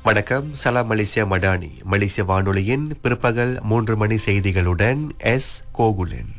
வணக்கம் சலாம் மலேசியா மடானி மலேசிய வானொலியின் பிற்பகல் மூன்று மணி செய்திகளுடன் எஸ் கோகுலன்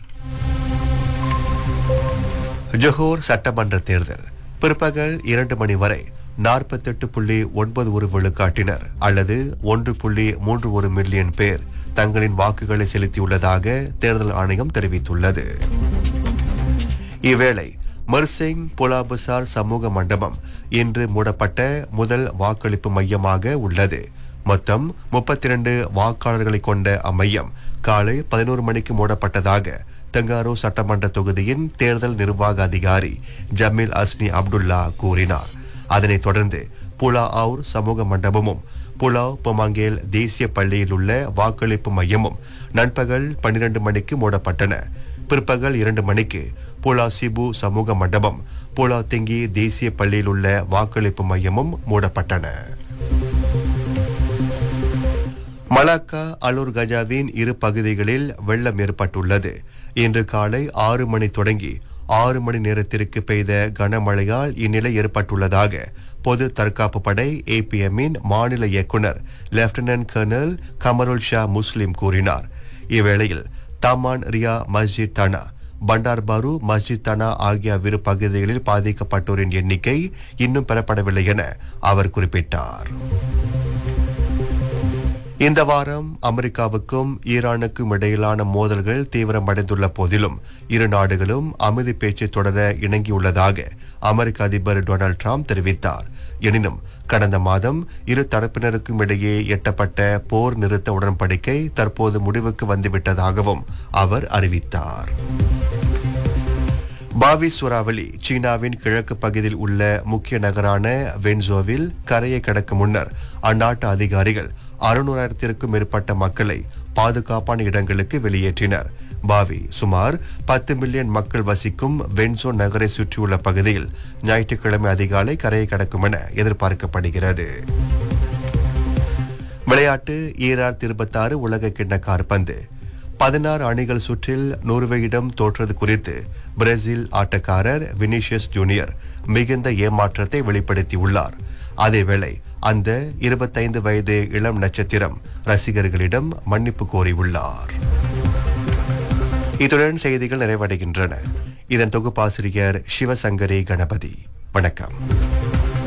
ஜொஹோர் சட்டமன்ற தேர்தல் பிற்பகல் இரண்டு மணி வரை நாற்பத்தெட்டு புள்ளி ஒன்பது ஒரு விழுக்காட்டினர் அல்லது ஒன்று புள்ளி மூன்று ஒரு மில்லியன் பேர் தங்களின் வாக்குகளை செலுத்தியுள்ளதாக தேர்தல் ஆணையம் தெரிவித்துள்ளது இவ்வேளை மர்சிங் புலாபசார் சமூக மண்டபம் இன்று மூடப்பட்ட முதல் வாக்களிப்பு மையமாக உள்ளது மொத்தம் முப்பத்தி இரண்டு வாக்காளர்களை கொண்ட அம்மையம் காலை பதினோரு மணிக்கு மூடப்பட்டதாக தெங்காரோ சட்டமன்ற தொகுதியின் தேர்தல் நிர்வாக அதிகாரி ஜமீல் அஸ்னி அப்துல்லா கூறினார் அதனைத் தொடர்ந்து புலா அவுர் சமூக மண்டபமும் புலாவ் பொமாங்கேல் தேசிய பள்ளியில் உள்ள வாக்களிப்பு மையமும் நண்பகல் பன்னிரண்டு மணிக்கு மூடப்பட்டன பிற்பகல் இரண்டு மணிக்கு புலா சிபு சமூக மண்டபம் புலா தெங்கி தேசிய பள்ளியில் உள்ள வாக்களிப்பு மையமும் மூடப்பட்டன மலாக்கா அலூர் கஜாவின் இரு பகுதிகளில் வெள்ளம் ஏற்பட்டுள்ளது இன்று காலை ஆறு மணி தொடங்கி ஆறு மணி நேரத்திற்கு பெய்த கனமழையால் இந்நிலை ஏற்பட்டுள்ளதாக பொது தற்காப்பு படை ஏபிஎம்மின் மாநில இயக்குனர் lieutenant colonel Kamarul Shah Muslim கூறினார் இவ்வேளையில் தாமான் ரியா மஸ்ஜித் தனா பண்டார் பாரு மஸ்ஜித் தனா ஆகிய இரு பகுதிகளில் பாதிக்கப்பட்டோரின் எண்ணிக்கை இன்னும் பெறப்படவில்லை என அவர் குறிப்பிட்டார் இந்த வாரம் அமெரிக்காவுக்கும் ஈரானுக்கும் இடையிலான மோதல்கள் தீவிரமடைந்துள்ள போதிலும் இரு நாடுகளும் அமைதி பேச்சு தொடர இணங்கியுள்ளதாக அமெரிக்க அதிபர் டொனால்ட் ட்ரம்ப் தெரிவித்தார் எனினும் கடந்த மாதம் இரு தரப்பினருக்கும் இடையே எட்டப்பட்ட போர் நிறுத்த உடன்படிக்கை தற்போது முடிவுக்கு வந்துவிட்டதாகவும் அவர் அறிவித்தார் பாவி சூறாவளி சீனாவின் கிழக்கு பகுதியில் உள்ள முக்கிய நகரான வென்சோவில் கரையை கடக்கும் முன்னர் அந்நாட்டு அதிகாரிகள் அறுநூறாயிரத்திற்கும் மேற்பட்ட மக்களை பாதுகாப்பான இடங்களுக்கு வெளியேற்றினர் பாவி சுமார் பத்து மில்லியன் மக்கள் வசிக்கும் வென்சோ நகரை சுற்றியுள்ள பகுதியில் ஞாயிற்றுக்கிழமை அதிகாலை கரையை கடக்கும் என எதிர்பார்க்கப்படுகிறது விளையாட்டு ஈரார் இருபத்தாறு உலக கிண்ண கார்பந்து பதினாறு அணிகள் சுற்றில் நோர்வேயிடம் தோற்றது குறித்து பிரேசில் ஆட்டக்காரர் வினிஷியஸ் ஜூனியர் மிகுந்த ஏமாற்றத்தை வெளிப்படுத்தியுள்ளார் அதேவேளை அந்த இருபத்தைந்து வயது இளம் நட்சத்திரம் ரசிகர்களிடம் மன்னிப்பு கோரியுள்ளார் இத்துடன் செய்திகள் நிறைவடைகின்றன இதன் தொகுப்பாசிரியர் சிவசங்கரி கணபதி வணக்கம்